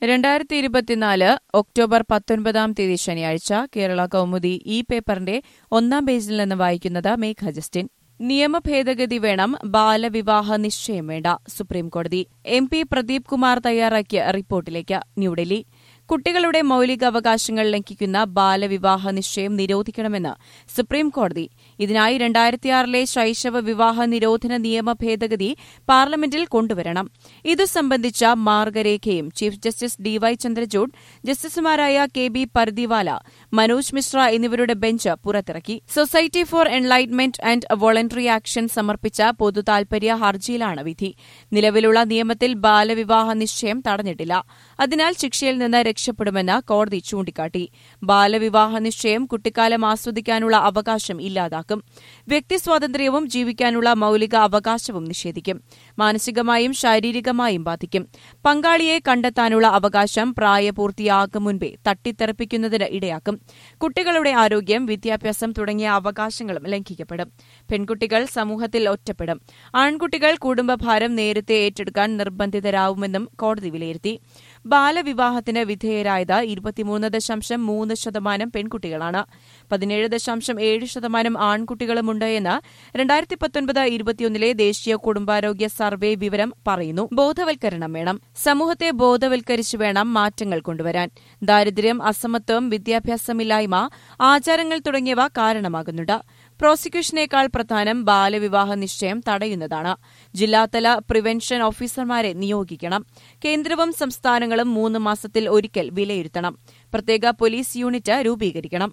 രണ്ടായിരത്തി ഇരുപത്തിനാല് ഒക്ടോബർ പത്തൊൻപതാം തീയതി ശനിയാഴ്ച കേരള കൗമുദി ഈ പേപ്പറിന്റെ ഒന്നാം പേജിൽ നിന്ന് വായിക്കുന്നത് മേഘ ജസ്റ്റിൻ നിയമ ഭേദഗതി വേണം ബാലവിവാഹ നിശ്ചയം വേണ്ട സുപ്രീംകോടതി എം പി പ്രദീപ് കുമാർ തയ്യാറാക്കിയ റിപ്പോർട്ടിലേക്ക് ന്യൂഡൽഹി കുട്ടികളുടെ മൌലികാവകാശങ്ങൾ ലംഘിക്കുന്ന ബാലവിവാഹ നിശ്ചയം നിരോധിക്കണമെന്ന് സുപ്രീംകോടതി ഇതിനായി രണ്ടായിരത്തിയാറിലെ ശൈശവ വിവാഹ നിരോധന നിയമ ഭേദഗതി പാർലമെന്റിൽ കൊണ്ടുവരണം ഇതു സംബന്ധിച്ച മാർഗരേഖയും ചീഫ് ജസ്റ്റിസ് ഡിവൈ ചന്ദ്രചൂഡ് ജസ്റ്റിസുമാരായ കെ ബി പർദിവാല മനോജ് മിശ്ര എന്നിവരുടെ ബെഞ്ച് പുറത്തിറക്കി society for enlightenment and voluntary action സമർപ്പിച്ച പൊതുതാൽപര്യ ഹർജിയിലാണ് വിധി നിലവിലുള്ള നിയമത്തിൽ ബാലവിവാഹ നിശ്ചയം തടഞ്ഞിട്ടില്ല അതിനാൽ ശിക്ഷയിൽ നിന്ന് രക്ഷപ്പെടുമെന്ന് കോടതി ചൂണ്ടിക്കാട്ടി ബാലവിവാഹ നിശ്ചയം കുട്ടിക്കാലം ആസ്വദിക്കാനുള്ള അവകാശം ഇല്ലാതാക്കും വ്യക്തി സ്വാതന്ത്ര്യവും ജീവിക്കാനുള്ള മൌലിക അവകാശവും നിഷേധിക്കും മാനസികമായും ശാരീരികമായും ബാധിക്കും പങ്കാളിയെ കണ്ടെത്താനുള്ള അവകാശം പ്രായപൂർത്തിയാകും മുൻപേ തട്ടിത്തെറിപ്പിക്കുന്നതിന് ഇടയാക്കും കുട്ടികളുടെ ആരോഗ്യം വിദ്യാഭ്യാസം തുടങ്ങിയ അവകാശങ്ങളും ലംഘിക്കപ്പെടും പെൺകുട്ടികൾ സമൂഹത്തിൽ ഒറ്റപ്പെടും ആൺകുട്ടികൾ കുടുംബഭാരം നേരത്തെ ഏറ്റെടുക്കാൻ നിർബന്ധിതരാവുമെന്നും കോടതി വിലയിരുത്തി ബാലവിവാഹത്തിന് വിധേയരായത് ഇരുപത്തിമൂന്ന് ദശാംശം മൂന്ന് ശതമാനം പെൺകുട്ടികളാണ് പതിനേഴ് ദശാംശം ഏഴ് ശതമാനം ആൺകുട്ടികളുമുണ്ട് എന്ന് രണ്ടായിരത്തി പത്തൊൻപത് ഇരുപത്തിയൊന്നിലെ ദേശീയ കുടുംബാരോഗ്യ സർവേ വിവരം പറയുന്നു ബോധവൽക്കരണം വേണം സമൂഹത്തെ ബോധവൽക്കരിച്ചു വേണം മാറ്റങ്ങൾ കൊണ്ടുവരാൻ ദാരിദ്ര്യം അസമത്വം വിദ്യാഭ്യാസമില്ലായ്മ ആചാരങ്ങൾ തുടങ്ങിയവ കാരണമാകുന്നുണ്ട് പ്രോസിക്യൂഷനേക്കാൾ പ്രധാനം ബാലവിവാഹ നിശ്ചയം തടയുന്നതാണ് ജില്ലാതല പ്രിവെൻഷൻ ഓഫീസർമാരെ നിയോഗിക്കണം കേന്ദ്രവും സംസ്ഥാനങ്ങളും മൂന്ന് മാസത്തിൽ ഒരിക്കൽ വിലയിരുത്തണം പ്രത്യേക പോലീസ് യൂണിറ്റ് രൂപീകരിക്കണം